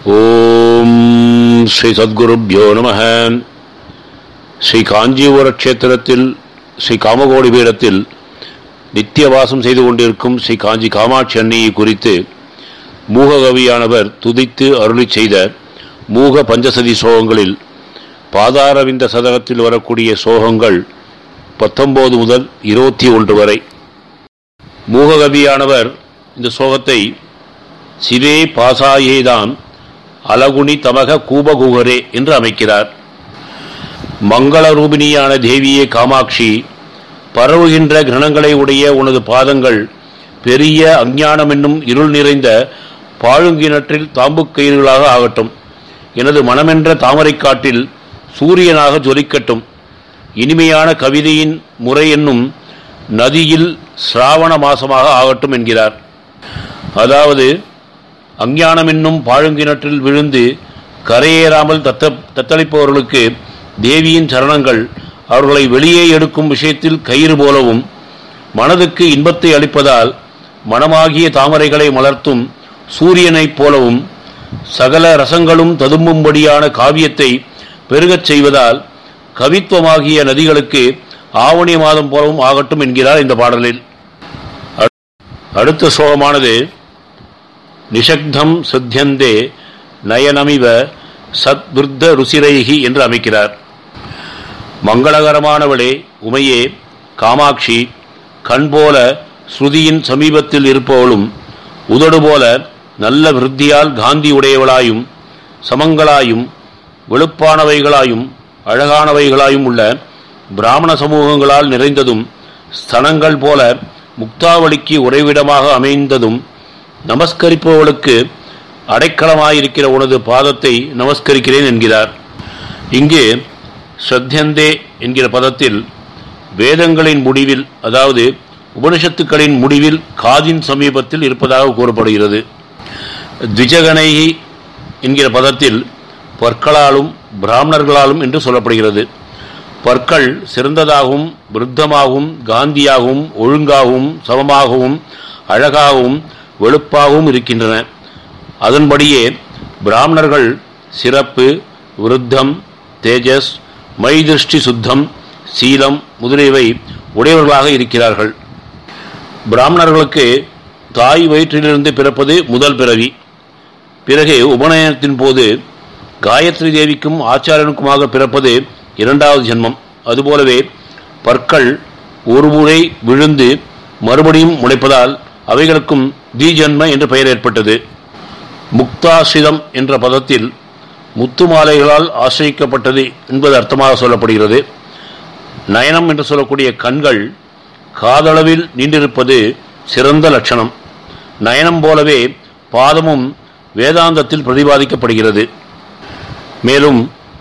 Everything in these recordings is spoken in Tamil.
ஓம் ஸ்ரீ சத்குருப்யோ நம ஸ்ரீ காஞ்சிபுர க்ஷேத்திரத்தில் ஸ்ரீ காமகோடி பீடத்தில் நித்தியவாசம் செய்து கொண்டிருக்கும் ஸ்ரீ காஞ்சி காமாட்சி அன்னையை குறித்து மூககவியானவர் துதித்து அருளி செய்த மூக பஞ்சசதி சோகங்களில் பாதாரவிந்த சதகத்தில் வரக்கூடிய சோகங்கள் பத்தொன்பது முதல் இருபத்தி ஒன்று வரை மூககவியானவர் இந்த சோகத்தை சிவே பாசாயேதான் அலகுனி தமக கூபகுகரே என்று அமைக்கிறார் மங்கள ரூபிணியான தேவியே காமாட்சி பரவுகின்ற கிரணங்களை உடைய உனது பாதங்கள் பெரிய அஞ்ஞானம் என்னும் இருள் நிறைந்த பாழுங்கிணற்றில் தாம்புக்கயிறுகளாக ஆகட்டும் எனது மனமென்ற தாமரைக்காட்டில் சூரியனாக ஜொலிக்கட்டும் இனிமையான கவிதையின் முறை என்னும் நதியில் சிராவண மாசமாக ஆகட்டும் என்கிறார் அதாவது அஞ்ஞானம் என்னும் பாழுங்கிணற்றில் விழுந்து கரையேறாமல் தத்த தத்தளிப்பவர்களுக்கு தேவியின் சரணங்கள் அவர்களை வெளியே எடுக்கும் விஷயத்தில் கயிறு போலவும் மனதுக்கு இன்பத்தை அளிப்பதால் மனமாகிய தாமரைகளை மலர்த்தும் சூரியனைப் போலவும் சகல ரசங்களும் ததும்பும்படியான காவியத்தை பெருகச் செய்வதால் கவித்துவமாகிய நதிகளுக்கு ஆவணி மாதம் போலவும் ஆகட்டும் என்கிறார் இந்த பாடலில் அடுத்த சோகமானது நிஷக்தம் சித்தியந்தே நயனமிவ சத்விருத்த ருசிரைகி என்று அமைக்கிறார் மங்களகரமானவளே உமையே காமாட்சி கண் போல ஸ்ருதியின் சமீபத்தில் இருப்பவளும் உதடு போல நல்ல விருத்தியால் காந்தி உடையவளாயும் சமங்களாயும் வெளுப்பானவைகளாயும் அழகானவைகளாயும் உள்ள பிராமண சமூகங்களால் நிறைந்ததும் ஸ்தனங்கள் போல முக்தாவளிக்கு உறைவிடமாக அமைந்ததும் நமஸ்கரிப்பவர்களுக்கு அடைக்கலமாயிருக்கிற உனது பாதத்தை நமஸ்கரிக்கிறேன் என்கிறார் இங்கு ஸ்ரத்தியந்தே என்கிற பதத்தில் வேதங்களின் முடிவில் அதாவது உபனிஷத்துக்களின் முடிவில் காதின் சமீபத்தில் இருப்பதாக கூறப்படுகிறது திஜகனைகி என்கிற பதத்தில் பற்களாலும் பிராமணர்களாலும் என்று சொல்லப்படுகிறது பற்கள் சிறந்ததாகவும் விருத்தமாகவும் காந்தியாகவும் ஒழுங்காகவும் சமமாகவும் அழகாகவும் வெளுப்பாகவும் இருக்கின்றன அதன்படியே பிராமணர்கள் சிறப்பு விருத்தம் தேஜஸ் மைதிருஷ்டி சுத்தம் சீலம் முதலியவை உடையவர்களாக இருக்கிறார்கள் பிராமணர்களுக்கு தாய் வயிற்றிலிருந்து பிறப்பது முதல் பிறவி பிறகு உபநயனத்தின் போது காயத்ரி தேவிக்கும் ஆச்சாரியனுக்குமாக பிறப்பது இரண்டாவது ஜென்மம் அதுபோலவே பற்கள் ஒரு முறை விழுந்து மறுபடியும் முளைப்பதால் அவைகளுக்கும் தீஜன்ம என்று பெயர் ஏற்பட்டது முக்தாசிதம் என்ற பதத்தில் முத்து மாலைகளால் ஆசிரிக்கப்பட்டது என்பது அர்த்தமாக சொல்லப்படுகிறது நயனம் என்று சொல்லக்கூடிய கண்கள் காதளவில் நீண்டிருப்பது சிறந்த லட்சணம் நயனம் போலவே பாதமும் வேதாந்தத்தில் பிரதிபாதிக்கப்படுகிறது மேலும்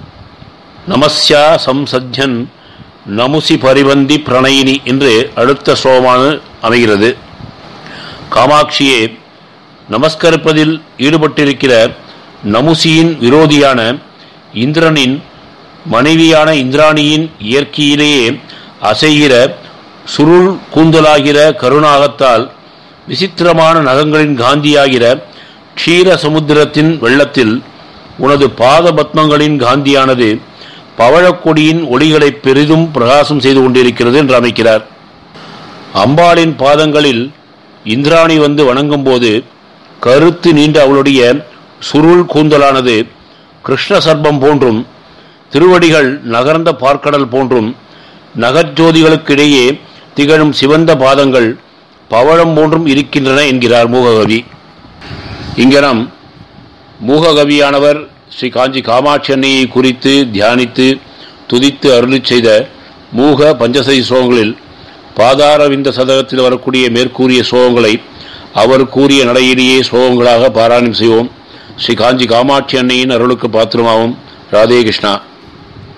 நமஸ்யா சம்சஜன் நமுசி பரிவந்தி பிரணயினி என்று அடுத்த ஸ்லோகமான அமைகிறது காமாட்சியே நமஸ்கரிப்பதில் ஈடுபட்டிருக்கிற நமுசியின் விரோதியான இந்திரனின் மனைவியான இந்திராணியின் இயற்கையிலேயே அசைகிற சுருள் கூந்தலாகிற கருணாகத்தால் விசித்திரமான நகங்களின் காந்தியாகிற க்ஷீர சமுத்திரத்தின் வெள்ளத்தில் உனது பாத பத்மங்களின் காந்தியானது பவழக்கொடியின் ஒளிகளை பெரிதும் பிரகாசம் செய்து கொண்டிருக்கிறது என்று அமைக்கிறார் அம்பாளின் பாதங்களில் இந்திராணி வந்து வணங்கும் போது கருத்து நீண்ட அவளுடைய சுருள் கூந்தலானது கிருஷ்ண சர்ப்பம் போன்றும் திருவடிகள் நகர்ந்த பார்க்கடல் போன்றும் நகர்ஜோதிகளுக்கிடையே திகழும் சிவந்த பாதங்கள் பவழம் போன்றும் இருக்கின்றன என்கிறார் மூககவி இங்கனம் மூககவியானவர் ஸ்ரீ காஞ்சி காமாட்சி அன்னையை குறித்து தியானித்து துதித்து அருளி செய்த மூக பஞ்சசதி சோகங்களில் பாதாரவிந்த சதகத்தில் வரக்கூடிய மேற்கூறிய சோகங்களை அவர் கூறிய நடையிலேயே சோகங்களாக பாராயணம் செய்வோம் ஸ்ரீ காஞ்சி காமாட்சி அன்னையின் அருளுக்கு பாத்திரமாவும் ராதே கிருஷ்ணா